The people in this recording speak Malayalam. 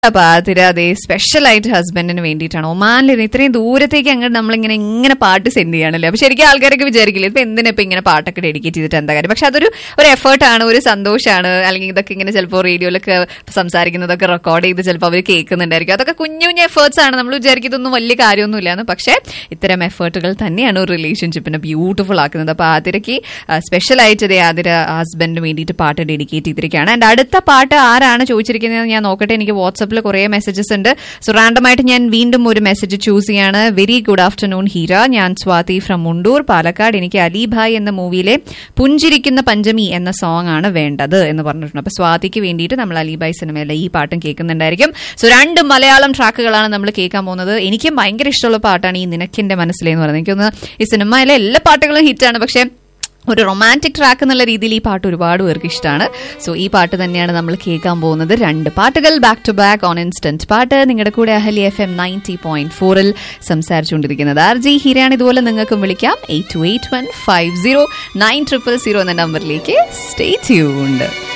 അപ്പൊ ആതിര അതേ സ്പെഷ്യൽ ആയിട്ട് ഹസ്ബൻഡിന് വേണ്ടിയിട്ടാണ് ഒമാനിൽ ഇത്രയും ദൂരത്തേക്ക് അങ്ങോട്ട് നമ്മളിങ്ങനെ ഇങ്ങനെ പാട്ട് സെൻഡ് ചെയ്യാണല്ലോ അപ്പൊ ശരിക്കും ആൾക്കാരൊക്കെ വിചാരിക്കില്ല ഇപ്പൊ എന്തിനാ ഇപ്പൊ ഇങ്ങനെ പാട്ടൊക്കെ ഡെഡിക്കേറ്റ് ചെയ്തിട്ട് എന്താ കാര്യം പക്ഷെ അതൊരു ഒരു എഫേർട്ടാണ് ഒരു സന്തോഷമാണ് അല്ലെങ്കിൽ ഇതൊക്കെ ഇങ്ങനെ ചിലപ്പോൾ റേഡിയോയിലൊക്കെ സംസാരിക്കുന്നതൊക്കെ റെക്കോർഡ് ചെയ്ത് ചിലപ്പോൾ അവർ കേൾക്കുന്നുണ്ടായിരിക്കും അതൊക്കെ കുഞ്ഞു കുഞ്ഞു എഫേർട്സ് ആണ് നമ്മൾ വിചാരിക്കുന്നതൊന്നും വലിയ കാര്യമൊന്നുമില്ലാന്ന് പക്ഷേ ഇത്തരം എഫേർട്ടുകൾ തന്നെയാണ് ഒരു റിലേഷൻഷിപ്പിനെ ബ്യൂട്ടിഫുൾ ആക്കുന്നത് അപ്പൊ ആതിരയ്ക്ക് സ്പെഷ്യൽ ആയിട്ട് ഇതേ ആതിര ഹസ്ബൻഡിന് വേണ്ടിയിട്ട് പാട്ട് ഡെഡിക്കേറ്റ് ചെയ്തിരിക്കുകയാണ് ആൻഡ് അടുത്ത പാട്ട് ആരാണ് ചോദിച്ചിരിക്കുന്നത് ഞാൻ നോക്കട്ടെ എനിക്ക് വാട്സപ്പിൽ കുറേ മെസ്സേജസ് ഉണ്ട് സോ റാൻഡമായിട്ട് ഞാൻ വീണ്ടും ഒരു മെസ്സേജ് ചൂസ് ചെയ്യാണ് വെരി ഗുഡ് ആഫ്റ്റർനൂൺ ഹീര ഞാൻ സ്വാതി ഫ്രം മുണ്ടൂർ പാലക്കാട് എനിക്ക് അലിഭായ് എന്ന മൂവിയിലെ പുഞ്ചിരിക്കുന്ന പഞ്ചമി എന്ന സോങ് ആണ് വേണ്ടത് എന്ന് പറഞ്ഞിട്ടുണ്ട് അപ്പൊ സ്വാതിക്ക് വേണ്ടിയിട്ട് നമ്മൾ അലിഭായ് സിനിമയിലെ ഈ പാട്ടും കേൾക്കുന്നുണ്ടായിരിക്കും സോ രണ്ട് മലയാളം ട്രാക്കുകളാണ് നമ്മൾ കേൾക്കാൻ പോകുന്നത് എനിക്കും ഭയങ്കര ഇഷ്ടമുള്ള പാട്ടാണ് ഈ നിനക്കെന്റെ മനസ്സിലെന്ന് പറയുന്നത് എനിക്കൊന്ന് ഈ സിനിമയിലെ എല്ലാ പാട്ടുകളും ഹിറ്റാണ് പക്ഷേ ഒരു റൊമാൻറ്റിക് ട്രാക്ക് എന്നുള്ള രീതിയിൽ ഈ പാട്ട് ഒരുപാട് പേർക്ക് ഇഷ്ടമാണ് സോ ഈ പാട്ട് തന്നെയാണ് നമ്മൾ കേൾക്കാൻ പോകുന്നത് രണ്ട് പാട്ടുകൾ back to back on instant പാട്ട് നിങ്ങളുടെ കൂടെ Ahalia F M ninety point ഫോറിൽ സംസാരിച്ചുകൊണ്ടിരിക്കുന്നത് ആർ ജി ഹീരാണ് ഇതുപോലെ നിങ്ങൾക്കും വിളിക്കാം eight two eight one five zero nine triple zero എന്ന നമ്പറിലേക്ക് സ്റ്റേ ട്യൂൺഡ്